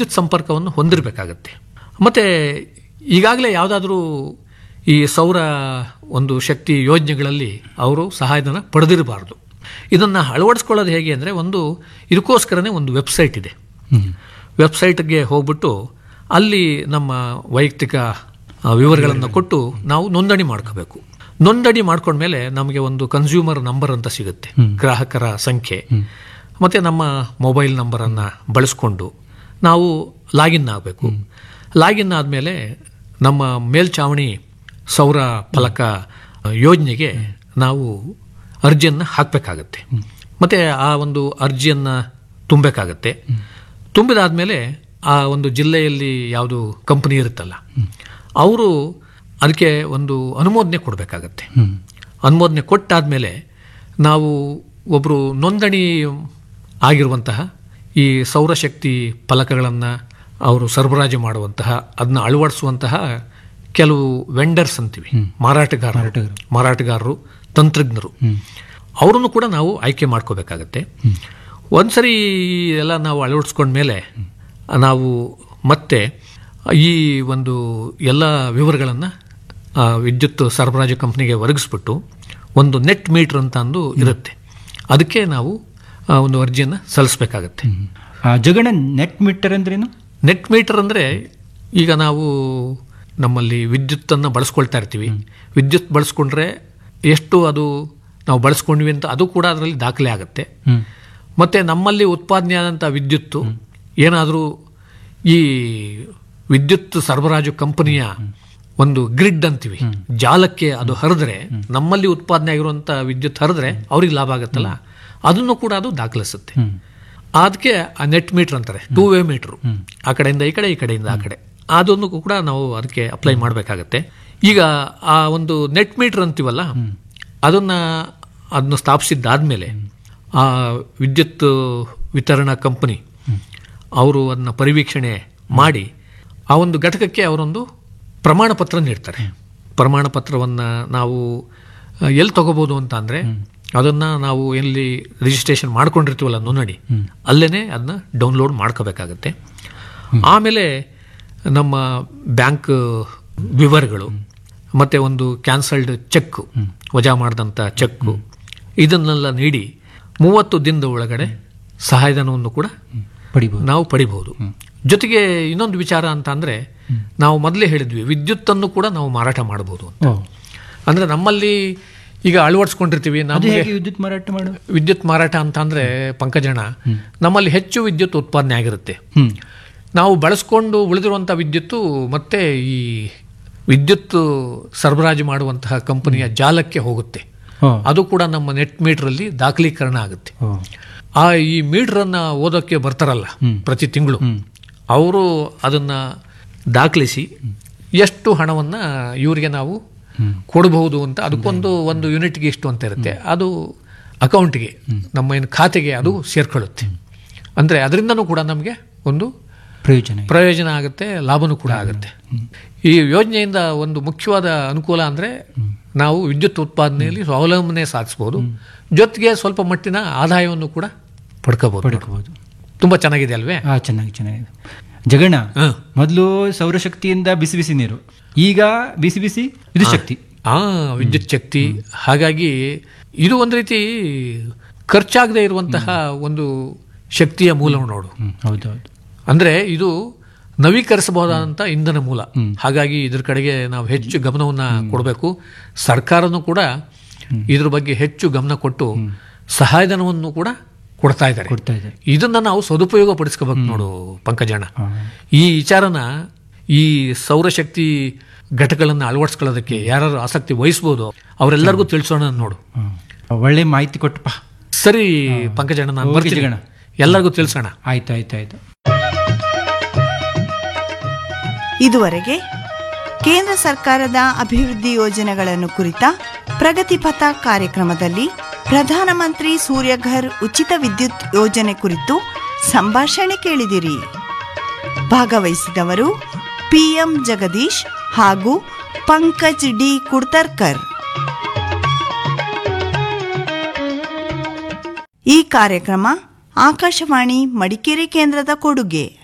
ವಿದ್ಯುತ್ ಸಂಪರ್ಕವನ್ನು ಹೊಂದಿರಬೇಕಾಗತ್ತೆ ಮತ್ತು ಈಗಾಗಲೇ ಯಾವುದಾದ್ರೂ ಈ ಸೌರ ಒಂದು ಶಕ್ತಿ ಯೋಜನೆಗಳಲ್ಲಿ ಅವರು ಸಹಾಯಧನ ಪಡೆದಿರಬಾರ್ದು ಇದನ್ನು ಅಳವಡಿಸ್ಕೊಳ್ಳೋದು ಹೇಗೆ ಅಂದರೆ ಒಂದು ಇದಕ್ಕೋಸ್ಕರನೇ ಒಂದು ವೆಬ್ಸೈಟ್ ಇದೆ ವೆಬ್ಸೈಟ್ಗೆ ಹೋಗ್ಬಿಟ್ಟು ಅಲ್ಲಿ ನಮ್ಮ ವೈಯಕ್ತಿಕ ಆ, ವಿವರಗಳನ್ನು ಕೊಟ್ಟು ನಾವು ನೋಂದಣಿ ಮಾಡ್ಕೋಬೇಕು ನೋಂದಣಿ ಮಾಡ್ಕೊಂಡ್ಮೇಲೆ ನಮಗೆ ಒಂದು ಕನ್ಸ್ಯೂಮರ್ ನಂಬರ್ ಅಂತ ಸಿಗುತ್ತೆ ಗ್ರಾಹಕರ ಸಂಖ್ಯೆ ಮತ್ತು ನಮ್ಮ ಮೊಬೈಲ್ ನಂಬರನ್ನು ಬಳಸ್ಕೊಂಡು ನಾವು ಲಾಗಿನ್ ಆಗಬೇಕು ಲಾಗಿನ್ ಆದಮೇಲೆ ನಮ್ಮ ಮೇಲ್ಛಾವಣಿ ಸೌರ ಫಲಕ ಯೋಜನೆಗೆ ನಾವು ಅರ್ಜಿಯನ್ನು ಹಾಕಬೇಕಾಗತ್ತೆ ಮತ್ತು ಆ ಒಂದು ಅರ್ಜಿಯನ್ನು ತುಂಬಬೇಕಾಗತ್ತೆ ತುಂಬಿದಾದ್ಮೇಲೆ ಆ ಒಂದು ಜಿಲ್ಲೆಯಲ್ಲಿ ಯಾವುದು ಕಂಪನಿ ಇರುತ್ತಲ್ಲ ಅವರು ಅದಕ್ಕೆ ಒಂದು ಅನುಮೋದನೆ ಕೊಡಬೇಕಾಗತ್ತೆ ಅನುಮೋದನೆ ಕೊಟ್ಟಾದ್ಮೇಲೆ ನಾವು ಒಬ್ಬರು ನೋಂದಣಿ ಆಗಿರುವಂತಹ ಈ ಸೌರಶಕ್ತಿ ಫಲಕಗಳನ್ನು ಅವರು ಸರಬರಾಜು ಮಾಡುವಂತಹ ಅದನ್ನ ಅಳವಡಿಸುವಂತಹ ಕೆಲವು ವೆಂಡರ್ಸ್ ಅಂತೀವಿ ಮಾರಾಟಗಾರರು ಮಾರಾಟಗಾರರು ತಂತ್ರಜ್ಞರು ಅವರನ್ನು ಕೂಡ ನಾವು ಆಯ್ಕೆ ಮಾಡ್ಕೋಬೇಕಾಗತ್ತೆ ಒಂದ್ಸರಿ ಎಲ್ಲ ನಾವು ಅಳವಡಿಸ್ಕೊಂಡ್ಮೇಲೆ ನಾವು ಮತ್ತೆ ಈ ಒಂದು ಎಲ್ಲ ವಿವರಗಳನ್ನು ವಿದ್ಯುತ್ ಸರಬರಾಜು ಕಂಪ್ನಿಗೆ ಒದಗಿಸ್ಬಿಟ್ಟು ಒಂದು ನೆಟ್ ಮೀಟರ್ ಅಂತ ಅಂದು ಇರುತ್ತೆ ಅದಕ್ಕೆ ನಾವು ಆ, ಒಂದು ಅರ್ಜಿಯನ್ನು ಸಲ್ಲಿಸಬೇಕಾಗತ್ತೆ ಜಗಣ ನೆಟ್ ಮೀಟರ್ ಅಂದ್ರೇನು ನೆಟ್ ಮೀಟರ್ ಅಂದರೆ ಈಗ ನಾವು ನಮ್ಮಲ್ಲಿ ವಿದ್ಯುತ್ತನ್ನು ಬಳಸ್ಕೊಳ್ತಾ ಇರ್ತೀವಿ ವಿದ್ಯುತ್ ಬಳಸ್ಕೊಂಡ್ರೆ ಎಷ್ಟು ಅದು ನಾವು ಬಳಸ್ಕೊಂಡ್ವಿ ಅಂತ ಅದು ಕೂಡ ಅದರಲ್ಲಿ ದಾಖಲೆ ಆಗುತ್ತೆ ಹ್ಮ್. ಮತ್ತು ನಮ್ಮಲ್ಲಿ ಉತ್ಪಾದನೆ ಆದಂಥ ವಿದ್ಯುತ್ತು ಏನಾದರೂ ಈ ವಿದ್ಯುತ್ ಸರಬರಾಜು ಕಂಪನಿಯ ಒಂದು ಗ್ರಿಡ್ ಅಂತೀವಿ ಜಾಲಕ್ಕೆ ಅದು ಹರಿದ್ರೆ ನಮ್ಮಲ್ಲಿ ಉತ್ಪಾದನೆ ಆಗಿರುವಂಥ ವಿದ್ಯುತ್ ಹರಿದ್ರೆ ಅವ್ರಿಗೆ ಲಾಭ ಆಗುತ್ತಲ್ಲ ಅದನ್ನು ಕೂಡ ಅದು ದಾಖಲಿಸುತ್ತೆ ಅದಕ್ಕೆ ಆ ನೆಟ್ ಮೀಟರ್ ಅಂತಾರೆ ಟೂ ವೇ ಮೀಟರ್ ಆ ಕಡೆಯಿಂದ ಈ ಕಡೆ ಈ ಕಡೆಯಿಂದ ಆ ಕಡೆ ಅದನ್ನು ಕೂಡ ನಾವು ಅದಕ್ಕೆ ಅಪ್ಲೈ ಮಾಡಬೇಕಾಗತ್ತೆ ಈಗ ಆ ಒಂದು ನೆಟ್ ಮೀಟರ್ ಅಂತೀವಲ್ಲ ಅದನ್ನ ಅದನ್ನು ಸ್ಥಾಪಿಸಿದ್ದಾದ್ಮೇಲೆ ಆ ವಿದ್ಯುತ್ ವಿತರಣಾ ಕಂಪನಿ ಅವರು ಅದನ್ನ ಪರಿವೀಕ್ಷಣೆ ಮಾಡಿ ಆ ಒಂದು ಘಟಕಕ್ಕೆ ಅವರೊಂದು ಪ್ರಮಾಣ ಪತ್ರ ನೀಡ್ತಾರೆ ಪ್ರಮಾಣ ಪತ್ರವನ್ನು ನಾವು ಆ, ಎಲ್ಲಿ ತಗೋಬೋದು ಅಂತ ಅಂದರೆ ಅದನ್ನು ನಾವು ಎಲ್ಲಿ ರಿಜಿಸ್ಟ್ರೇಷನ್ ಮಾಡ್ಕೊಂಡಿರ್ತೀವಲ್ಲ ನೋಂದಣಿ ಅಲ್ಲೇ ಅದನ್ನ ಡೌನ್ಲೋಡ್ ಮಾಡ್ಕೋಬೇಕಾಗತ್ತೆ ಆಮೇಲೆ ನಮ್ಮ ಬ್ಯಾಂಕ್ ವಿವರಗಳು ಮತ್ತು ಒಂದು ಕ್ಯಾನ್ಸಲ್ಡ್ ಚೆಕ್ ವಜಾ ಮಾಡಿದಂಥ ಚೆಕ್ಕು ಇದನ್ನೆಲ್ಲ ನೀಡಿ ಮೂವತ್ತು ದಿನದ ಒಳಗಡೆ ಸಹಾಯಧನವನ್ನು ಕೂಡ ಪಡಿಬಹುದು ನಾವು ಪಡಿಬಹುದು ಜೊತೆಗೆ ಇನ್ನೊಂದು ವಿಚಾರ ಅಂತ ಅಂದ್ರೆ ನಾವು ಮೊದಲೇ ಹೇಳಿದ್ವಿ ವಿದ್ಯುತ್ತನ್ನು ಕೂಡ ನಾವು ಮಾರಾಟ ಮಾಡಬಹುದು ಅಂತ ಓ ಅಂದ್ರೆ ನಮ್ಮಲ್ಲಿ ಈಗ ಅಳವಡಿಸ್ಕೊಂಡಿರ್ತೀವಿ ಅದು ನಮಗೆ ಹೇಗೆ ವಿದ್ಯುತ್ ಮಾರಾಟ ಮಾಡು ವಿದ್ಯುತ್ ಮಾರಾಟ ಅಂತ ಅಂದ್ರೆ ಪಂಕಜಣ ನಮ್ಮಲ್ಲಿ ಹೆಚ್ಚು ವಿದ್ಯುತ್ ಉತ್ಪಾದನೆ ಆಗಿರುತ್ತೆ ಹ್ಮ್ ನಾವು ಬಳಸ್ಕೊಂಡು ಉಳಿದಿರುವಂತಹ ವಿದ್ಯುತ್ತು ಮತ್ತೆ ಈ ವಿದ್ಯುತ್ ಸರಬರಾಜು ಮಾಡುವಂತಹ ಕಂಪನಿಯ ಜಾಲಕ್ಕೆ ಹೋಗುತ್ತೆ ಓ ಅದು ಕೂಡ ನಮ್ಮ ನೆಟ್ ಮೀಟರಲ್ಲಿ ದಾಖಲೀಕರಣ ಆಗುತ್ತೆ ಓ ಆ ಈ ಮೀಟರನ್ನ ಓದೋಕ್ಕೆ ಬರ್ತಾರಲ್ಲ ಪ್ರತಿ ತಿಂಗಳು ಅವರು ಅದನ್ನ ದಾಖಲಿಸಿ ಎಷ್ಟು ಹಣವನ್ನ ಇವರಿಗೆ ನಾವು ಕೊಡಬಹುದು ಅಂತ ಅದಕ್ಕೊಂದು ಒಂದು ಯೂನಿಟ್ಗೆ ಇಷ್ಟು ಅಂತ ಇರುತ್ತೆ ಅದು ಅಕೌಂಟ್ಗೆ ನಮ್ಮ ಏನು ಖಾತೆಗೆ ಅದು ಸೇರ್ಕೊಳ್ಳುತ್ತೆ ಅಂದ್ರೆ ಅದರಿಂದನೂ ಕೂಡ ನಮಗೆ ಒಂದು ಪ್ರಯೋಜನ ಇದೆ. ಪ್ರಯೋಜನ ಆಗುತ್ತೆ ಲಾಭನೂ ಕೂಡ ಆಗುತ್ತೆ ಈ ಯೋಜನೆಯಿಂದ ಒಂದು ಮುಖ್ಯವಾದ ಅನುಕೂಲ ಅಂದ್ರೆ ನಾವು ವಿದ್ಯುತ್ ಉತ್ಪಾದನೆಯಲ್ಲಿ ಸ್ವಾವಲಂಬನೆ ಸಾಧಿಸಬಹುದು ಜೊತೆಗೆ ಸ್ವಲ್ಪ ಮಟ್ಟಿನ ಆದಾಯವನ್ನು ಕೂಡ ಪಡ್ಕೋಬಹುದು ಪಡ್ಕೋಬಹುದು ತುಂಬಾ ಚೆನ್ನಾಗಿದೆ ಅಲ್ವೇ ಆ ಚೆನ್ನಾಗಿ ಚೆನ್ನಾಗಿದೆ ಜಗಣ ಹ. ಮೊದಲು ಸೌರಶಕ್ತಿಯಿಂದ ಬಿಸಿ ಬಿಸಿ ನೀರು ಈಗ ಬಿಸಿ ಬಿಸಿ ಇದು ಶಕ್ತಿ ಆ ವಿದ್ಯುತ್ ಶಕ್ತಿ ಹಾಗಾಗಿ ಇದು ಒಂದು ರೀತಿ ಖರ್ಚಾಗದೆ ಇರುವಂತಹ ಒಂದು ಶಕ್ತಿಯ ಮೂಲ ನೋಡು ಹ್ಮ್ ಹೌದೌದು ಅಂದ್ರೆ ಇದು ನವೀಕರಿಸಬಹುದಾದಂಥ ಇಂಧನ ಮೂಲ ಹಾಗಾಗಿ ಇದ್ರ ಕಡೆಗೆ ನಾವು ಹೆಚ್ಚು ಗಮನವನ್ನ ಕೊಡಬೇಕು ಸರ್ಕಾರನೂ ಕೂಡ ಇದ್ರ ಬಗ್ಗೆ ಹೆಚ್ಚು ಗಮನ ಕೊಟ್ಟು ಸಹಾಯಧನವನ್ನು ಕೂಡ ಕೊಡ್ತಾ ಇದ್ದಾರೆ ಕೊಡ್ತಾ ಇದೆ ಇದನ್ನ ನಾವು ಸದುಪಯೋಗ ಪಡಿಸ್ಕೋಬೇಕು ನೋಡು ಪಂಕಜಣ್ಣ ಹಾ. ಈ ವಿಚಾರನ ಈ ಸೌರಶಕ್ತಿ ಘಟಕಗಳನ್ನು ಅಳವಡಿಸ್ಕೊಳ್ಳೋದಕ್ಕೆ ಯಾರು ಆಸಕ್ತಿ ವಹಿಸ್ಬೋದು ಅವರೆಲ್ಲರಿಗೂ ತಿಳಿಸೋಣ ನೋಡು ಹ್ಮ್. ಒಳ್ಳೆ ಮಾಹಿತಿ ಕೊಟ್ಟಪ್ಪ ಸರಿ ಪಂಕಜಣ್ಣ ನಾನು ಓಕೆ ಬರ್ತೀನಿ ಜಗಣ. ಎಲ್ಲರಿಗೂ ತಿಳಿಸೋಣ ಆಯ್ತು ಆಯ್ತು ಆಯ್ತು ಇದುವರೆಗೆ ಕೇಂದ್ರ ಸರ್ಕಾರದ ಅಭಿವೃದ್ಧಿ ಯೋಜನೆಗಳನ್ನು ಕುರಿತ ಪ್ರಗತಿಪಥ ಕಾರ್ಯಕ್ರಮದಲ್ಲಿ ಪ್ರಧಾನಮಂತ್ರಿ ಸೂರ್ಯಘರ್ ಉಚಿತ ವಿದ್ಯುತ್ ಯೋಜನೆ ಕುರಿತು ಸಂಭಾಷಣೆ ಕೇಳಿದಿರಿ ಭಾಗವಹಿಸಿದವರು ಪಿಎಂ ಜಗದೀಶ್ ಹಾಗೂ ಪಂಕಜ್ ಡಿ ಕುಡ್ತರ್ಕರ್ ಈ ಕಾರ್ಯಕ್ರಮ ಆಕಾಶವಾಣಿ ಮಡಿಕೇರಿ ಕೇಂದ್ರದ ಕೊಡುಗೆ